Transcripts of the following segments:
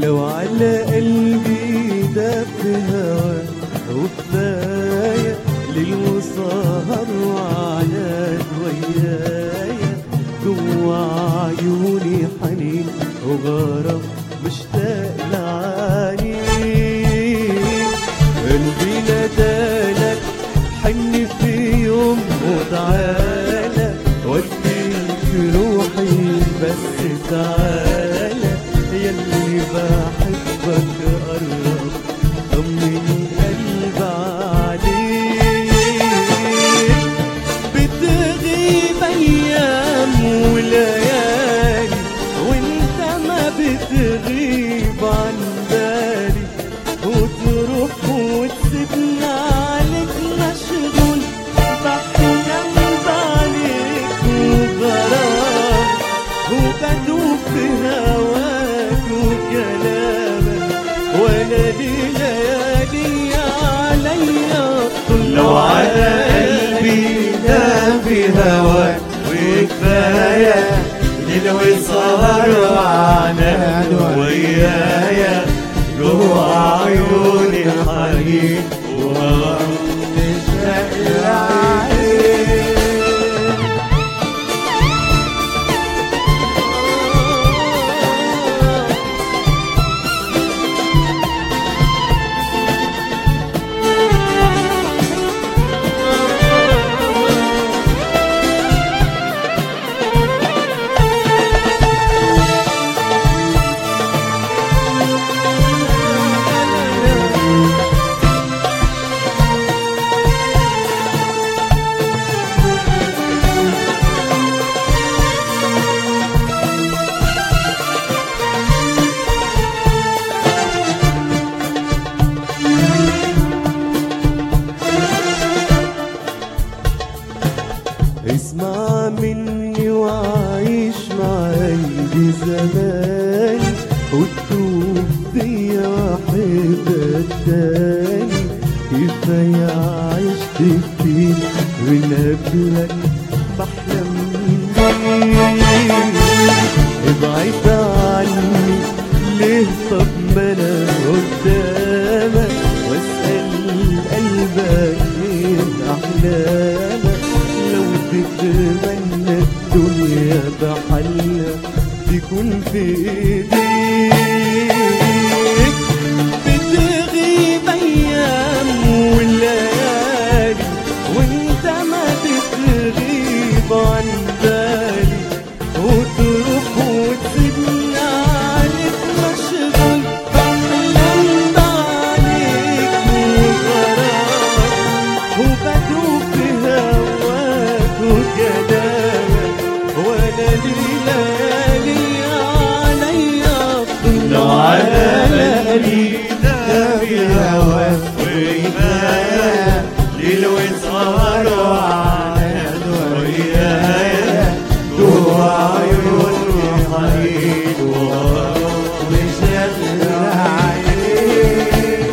لو على قلبي داب هواك وكفاية ليل وسهر وعناد ويايا جوا عيوني حنين وغرام مشتاق لعاني قلبي نادالك حن في يوم وتعالى وديك روحي بس تعالى يلي بحبك قرب طمن قلبي عليك بتغيب ايام وليالي وانت ما بتغيب عن بالي وتروح وتسيبني عليك مشغول بحلم بعليك وغرام وبدوب في هواك وكلامك وانا دي ليالي عليا طول لو على قلبي دافي هواك وكفاية ليل وسهر وعناد ويايا جوا عيوني حنين وغرام مشتاق لعينيك اسمع مني وعيش معاي بزماني وتدوب فيا واحد تاني كفاية عشت كتير من قبلك بحلم بيك ابعد عني ليه طب ما انا قدامك واسأل قلبك ايه احلامك لو تتمنى الدنيا بحلها تكون في ايديك بتغيب ايام وليالي وانت ما بتغيب عن بالي وتروح وتسيبني عليك مشغول بحلم بعليك وغرام وبدوب في هواك وكلامك وانا ليالي عليا لو على قلبي دافي هواك وكفاية ليل وسهر وعناد ويايا جوا عيوني حنين وغرام مشتاق لعينيك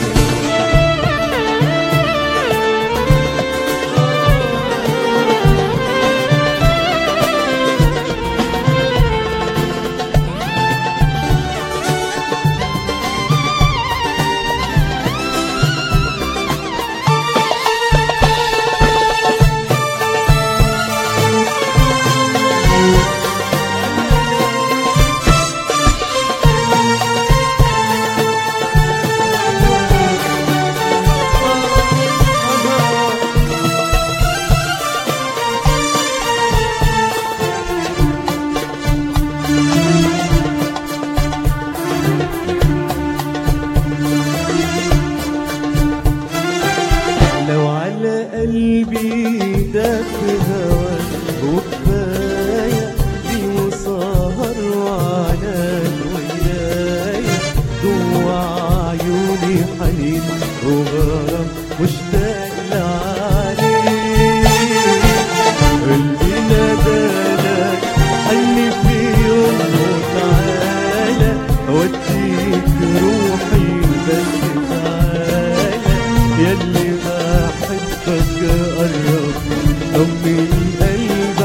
لو على قلبي داب هواك وكفاية لي وسهر وعناد ويايا جوا عيوني حنين وغرام مشتاق لعليك قلبي نادالك حني في يوم وتعالى اوديك روحي بس تعالى يلي بحبك قرب طمن قلبي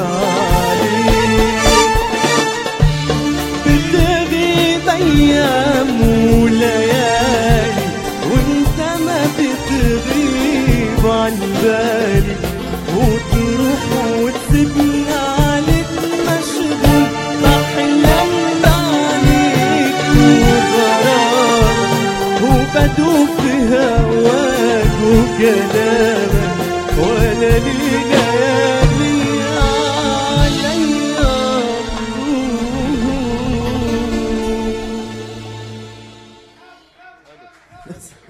عليك بتغيب ايام كلامك ولا ليالي عليا